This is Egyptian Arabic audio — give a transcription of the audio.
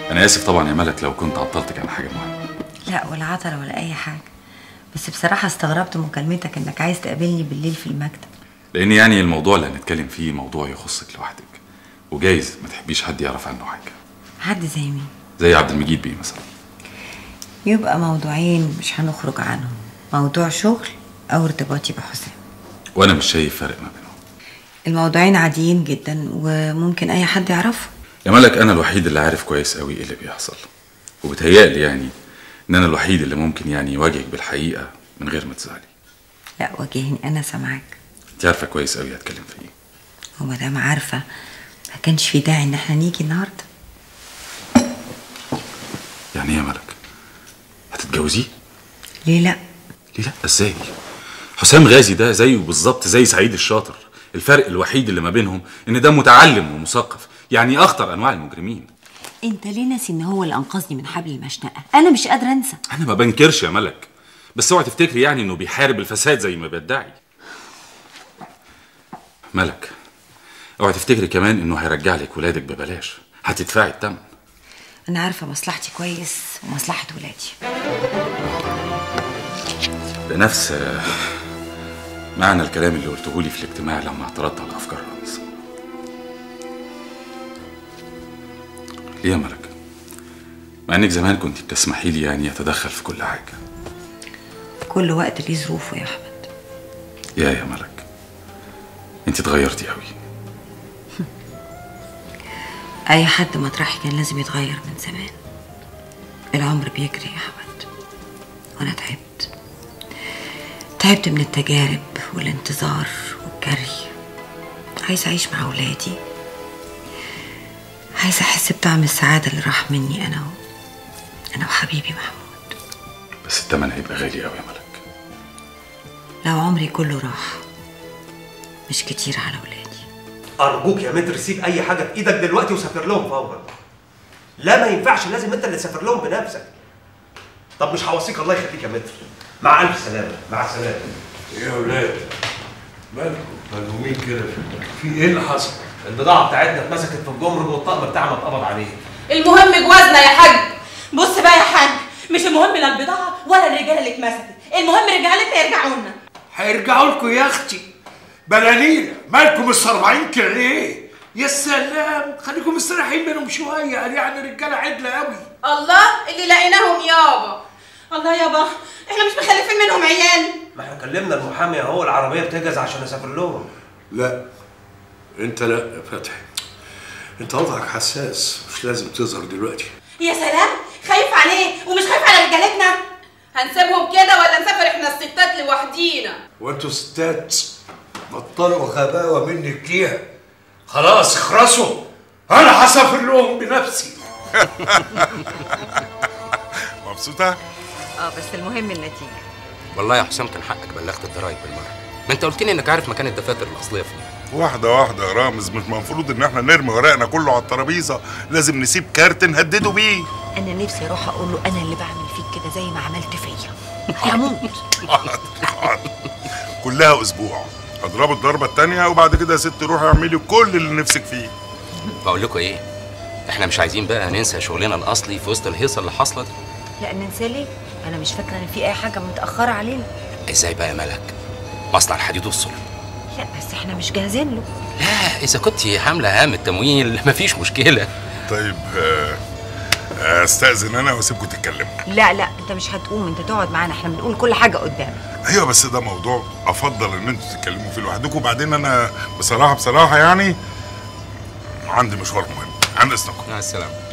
انا اسف طبعا يا ملك لو كنت عطلتك عن حاجه مهمه لا ولا عطلة ولا أي حاجة بس بصراحة استغربت مكالمتك إنك عايز تقابلني بالليل في المكتب لان يعني الموضوع اللي هنتكلم فيه موضوع يخصك لوحدك وجايز ما تحبيش حد يعرف عنه حاجه حد زي مين زي عبد المجيد بيه مثلا يبقى موضوعين مش هنخرج عنهم موضوع شغل أو ارتباطي بحسام وانا مش شايف فرق ما بينهم الموضوعين عاديين جدا وممكن أي حد يعرفهم يا ملك انا الوحيد اللي عارف كويس قوي ايه اللي بيحصل وبتهيألي يعني ان انا الوحيد اللي ممكن يعني يواجهك بالحقيقه من غير ما تزعلي لا واجهني أنا سامعاك انت عارفه كويس قوي هتكلم في ايه وما دام عارفة ما كانش في داعي إن احنا نيجي النهاردة يعني ايه يا ملك هتتجوزيه ليه لا ليه لا ازاي حسام غازي ده زيه بالظبط زي سعيد الشاطر الفرق الوحيد اللي ما بينهم ان ده متعلم ومثقف يعني اخطر انواع المجرمين انت ليه ناسي ان هو اللي انقذني من حبل المشنقه انا مش قادره انسى انا ما بنكرش يا ملك بس اوعي تفتكري يعني انه بيحارب الفساد زي ما بيدعي ملك اوعي تفتكري كمان انه هيرجع لك ولادك ببلاش هتدفعي الثمن انا عارفه مصلحتي كويس ومصلحه ولادي ده نفس آه، معنى الكلام اللي قلته لي في الاجتماع لما اعترضت على افكار رامز ليه يا ملك مع انك زمان كنت بتسمحي لي يعني اتدخل في كل حاجه كل وقت ليه ظروفه يا احمد يا يا ملك انت اتغيرتي قوي اي حد مطرحي كان لازم يتغير من زمان العمر بيجري يا احمد وانا تعبت تعبت من التجارب والانتظار والجري عايزه اعيش مع ولادي عايزه احس بطعم السعاده اللي راح مني انا و... انا وحبيبي محمود بس الثمن هيبقى غالي قوي يا ملك لو عمري كله راح مش كتير على ولادي ارجوك يا متر سيب اي حاجه في ايدك دلوقتي وسافر لهم فورا لا ما ينفعش لازم انت اللي تسافر لهم بنفسك طب مش هوصيك الله يخليك يا متر مع الف سلامه مع السلامه ايه يا ولاد مالكم ملهومين كده في ايه اللي حصل البضاعه بتاعتنا اتمسكت في الجمرك والطقم بتاعنا اتقبض عليه المهم جوازنا يا حاج بص بقى يا حاج مش المهم لا البضاعه ولا الرجاله اللي اتمسكت المهم رجالتنا يرجعوا لنا هيرجعوا لكم يا اختي بلالينا مالكم مستربعين كده ليه يا سلام خليكم مستريحين منهم شويه قال يعني رجاله عدله قوي الله اللي لقيناهم يابا الله يابا احنا مش مخلفين منهم عيال ما احنا كلمنا المحامي اهو العربيه بتجهز عشان اسافر لهم لا انت لا يا فتحي انت وضعك حساس مش لازم تظهر دلوقتي يا سلام خايف عليه ومش خايف على رجالتنا هنسيبهم كده ولا نسافر احنا الستات لوحدينا وانتوا ستات بطلوا غباوه منك ليها خلاص اخرسوا انا هسافر لهم بنفسي مبسوطة؟ اه بس المهم النتيجه والله يا حسام كان حقك بلغت الضرايب بالمره ما انت قلت لي انك عارف مكان الدفاتر الاصليه فين واحدة واحدة يا رامز مش المفروض إن إحنا نرمي ورقنا كله على الترابيزة، لازم نسيب كارت نهدده بيه. انا نفسي اروح اقول له انا اللي بعمل فيك كده زي ما عملت فيا هموت كلها أسبوع. هضربه الضربة التانية وبعد كده يا ست روحي اعملي كل اللي نفسك فيه. بقول لكم ايه احنا مش عايزين بقى ننسى شغلنا الاصلي في وسط الهيصه اللي حاصله دي لا ننسى ليه انا مش فاكره ان في اي حاجه متاخره علينا ازاي بقى يا ملك مصنع الحديد والصلب لا بس احنا مش جاهزين له لا اذا كنت حامله هام التمويل مفيش مشكله طيب آه، آه، استأذن أنا وأسيبكم تتكلموا. لا لا انت مش هتقوم انت تقعد معانا احنا بنقول كل حاجه قدامك أيوه بس ده موضوع أفضل إن أنتوا تتكلموا فيه لوحدكم وبعدين أنا بصراحة بصراحة يعني عندي مشوار مهم. عند إذنكم. مع السلامه